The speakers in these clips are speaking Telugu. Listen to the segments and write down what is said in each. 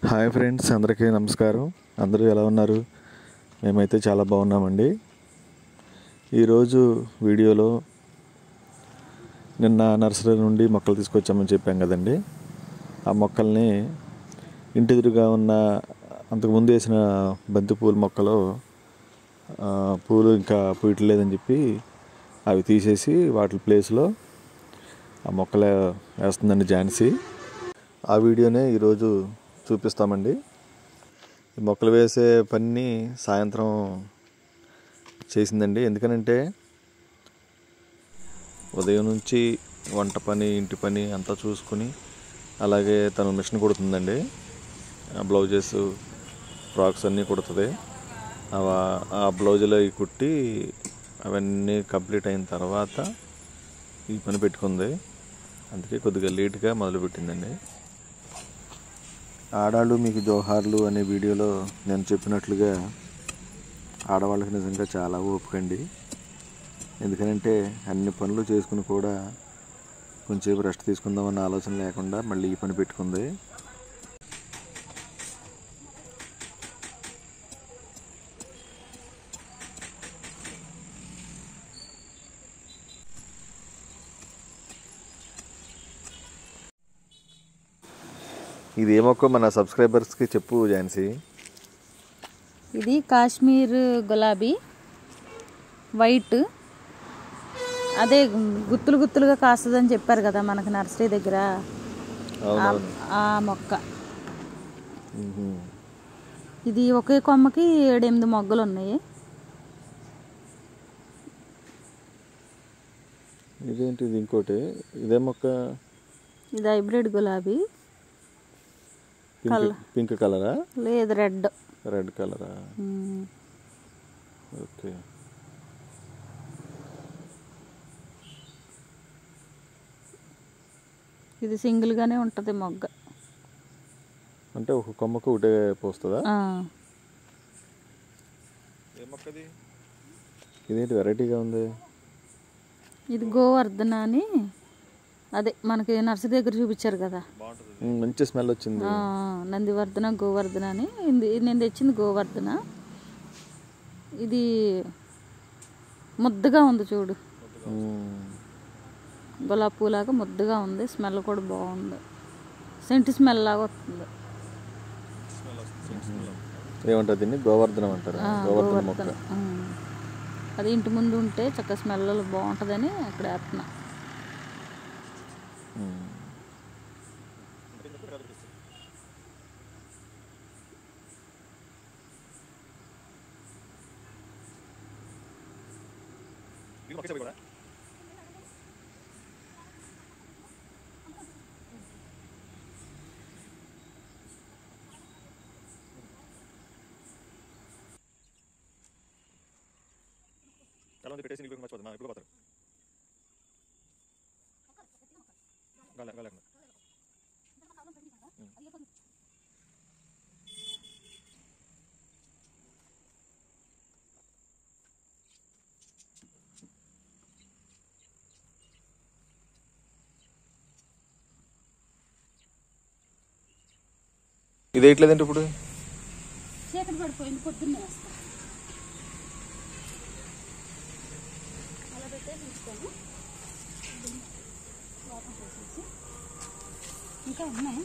హాయ్ ఫ్రెండ్స్ అందరికీ నమస్కారం అందరూ ఎలా ఉన్నారు మేమైతే చాలా బాగున్నామండి ఈరోజు వీడియోలో నిన్న నర్సరీ నుండి మొక్కలు తీసుకొచ్చామని చెప్పాం కదండి ఆ మొక్కల్ని ఇంటి ఎదురుగా ఉన్న అంతకుముందు వేసిన బంతి పూల మొక్కలు ఆ, పూలు ఇంకా పూయట్లేదని చెప్పి అవి తీసేసి వాటి ప్లేస్లో ఆ మొక్కలు వేస్తుందండి ఝాన్సీ ఆ వీడియోనే ఈరోజు చూపిస్తామండి ఈ మొక్కలు వేసే పని సాయంత్రం చేసిందండి ఎందుకనంటే ఉదయం నుంచి వంట పని ఇంటి పని అంతా చూసుకుని అలాగే తను మిషన్ కుడుతుందండి ఆ బ్లౌజెస్ ఫ్రాక్స్ అన్నీ కుడుతుంది అవ- ఆ బ్లౌజులు అవి కుట్టి అవన్నీ కంప్లీట్ అయిన తర్వాత ఈ పని పెట్టుకుంది అందుకే కొద్దిగా లేట్గా మొదలుపెట్టిందండి ఆడాళ్ళు మీకు జోహార్లు అనే వీడియోలో నేను చెప్పినట్లుగా ఆడవాళ్ళకి నిజంగా చాలా ఓపికండి ఎందుకనంటే అన్ని పనులు చేసుకుని కూడా కొంచెంసేపు రెస్ట్ తీసుకుందామన్న ఆలోచన లేకుండా మళ్ళీ ఈ పని పెట్టుకుంది ఇది ఏమొక్క మన సబ్స్క్రైబర్స్కి చెప్పు ఝాన్సీ ఇది కాశ్మీర్ గులాబీ వైట్ అదే గుత్తులు గుత్తులుగా కాస్తుందని చెప్పారు కదా మనకు నర్సరీ దగ్గర అవునవును ఆ మొక్క మ్మ్. ఇది ఒకే కొమ్మకి ఏడెనిమిది మొగ్గలు ఉన్నాయి ఇదేంటి ఇది ఇంకోటి ఇదే మొక్క ఇది హైబ్రిడ్ గులాబీ పింక్ పింక్ కలరా లేదు రెడ్ రెడ్ కలరా ఉమ్. ఓకే ఇది సింగిల్గానే ఉంటుంది మొగ్గ అంటే ఒక కొమ్మకు ఒకటే పోస్తుందా ఆ. ఇదేంటి వెరైటీగా ఉంది ఇది గోవర్ధన అని అదే మనకి నర్సరీ దగ్గర చూపించారు కదా మ్మ్, మంచి స్మెల్ వచ్చింది ఆ, నందివర్ధన గోవర్ధన అని ఇది నేను తెచ్చింది గోవర్ధన ఇది ముద్దగా ఉంది చూడు మ్మ్. గులాబీ పూలాగా ముద్దగా ఉంది స్మెల్ కూడా బాగుంది సెంటు స్మెల్ లాగా వస్తుంది ఏమంటారు దీన్ని గోవర్ధనం అంటారు ఆ, గోవర్ధన మొక్క గోవర్ధన ఆ. అది ఇంటి ముందు ఉంటే చక్కగా స్మెల్ బాగుంటుందని అక్కడ వేస్తున్నా మ్మ్. చాలా మంది పెట్టేసి నీకు మర్చిపోతుంది ఎప్పుడు పోతారు గాలి గాలి లేకుండా. ఇది వేయట్లేదండి ఇప్పుడు చీకటి పడిపోయింది పొద్దున్నే వేస్తా అలా పెట్టే తీసుకోను వాటర్ పోసేసి ఇంకా ఉన్నాయి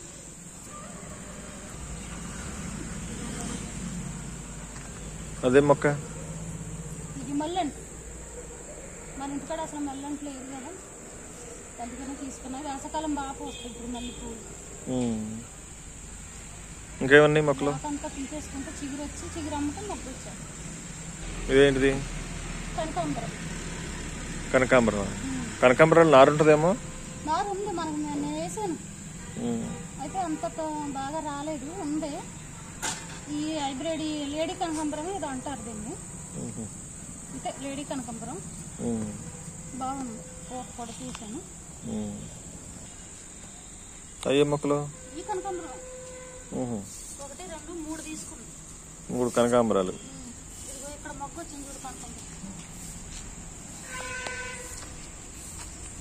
అదే మొక్క ఇది మల్లెంట్ మన ఇంటికాడ అసలు మల్లెంట్ లేదు కదా అందుకనే తీసుకున్నా వేసవకాలం బాగా పోస్తుంది ఇప్పుడు మళ్ళీ పూలు మ్మ్. ఇంకేమన్నాయి మొక్కలు మాకంతా తీసేసుకుంటే చిగురు వచ్చి చిగురు అమ్ముతే మొగ్గు వచ్చారు ఇదేంటిది కనకాంబరం కనకాంబరం కనకాంబరాలు నారు ఉంటుందేమో నారు ఉంది మనకు నేను వేసాను మ్మ్. అయితే అంత ప- బాగా రాలేదు ఉంది ఈ హైబ్రిడ్ ఈ లేడీ కనకాంబరం ఏదో అంటారు దీన్ని మ్మ్. అంటే లేడీ కనకాంబరం మ్మ్. బాగుంది కోట కూడా చూశాను మ్మ్. అయ్యే మొక్కలు ఈ కనకాంబరం మ్మ్. ఒకటి రెండు మూడు తీసుకున్నాం మూడు కనకాంబరాలు ఇదిగో ఇక్కడ మొగ్గు వచ్చింది చూడు కనకాంబరం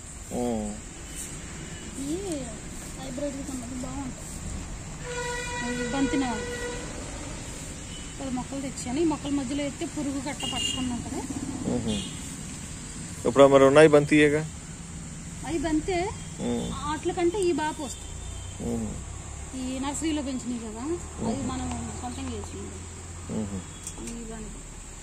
మ్మ్. ఈ హైబ్రిడ్ కనకాంబరం బాగుంటుంది బంతి నారు పది మొక్కలు తెచ్చాను ఈ మొక్కల మధ్యలో అయితే పురుగు గట్ట పట్టుకుని ఉంటుంది మ్మ్. ఇప్పుడు మరి ఉన్నాయి బంతియేగా అవి బంతే మ్మ్. వాటి కంటే ఈ బాగా పోస్తాయి మ్మ్. ఈ నర్సరీలో పెంచినాయి కదా అవి మనం సొంతంగా వేసినాయి మ్మ్. ఈ బంతి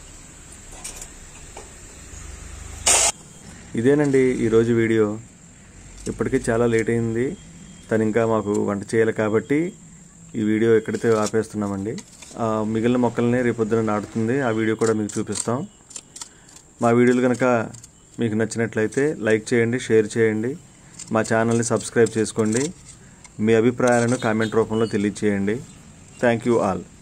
ఇదేనండి ఈరోజు వీడియో ఇప్పటికీ చాలా లేట్ అయింది తను ఇంకా మాకు వంట చేయాలి కాబట్టి ఈ వీడియో ఎక్కడితే ఆపేస్తున్నామండి ఆ మిగిలిన మొక్కల్ని రేపొద్దున నాటుతుంది ఆ వీడియో కూడా మీకు చూపిస్తాం మా వీడియోలు కనుక మీకు నచ్చినట్లయితే లైక్ చేయండి షేర్ చేయండి మా ఛానల్ని సబ్స్క్రైబ్ చేసుకోండి మీ అభిప్రాయాలను కామెంట్ రూపంలో తెలియచేయండి థ్యాంక్ యూ ఆల్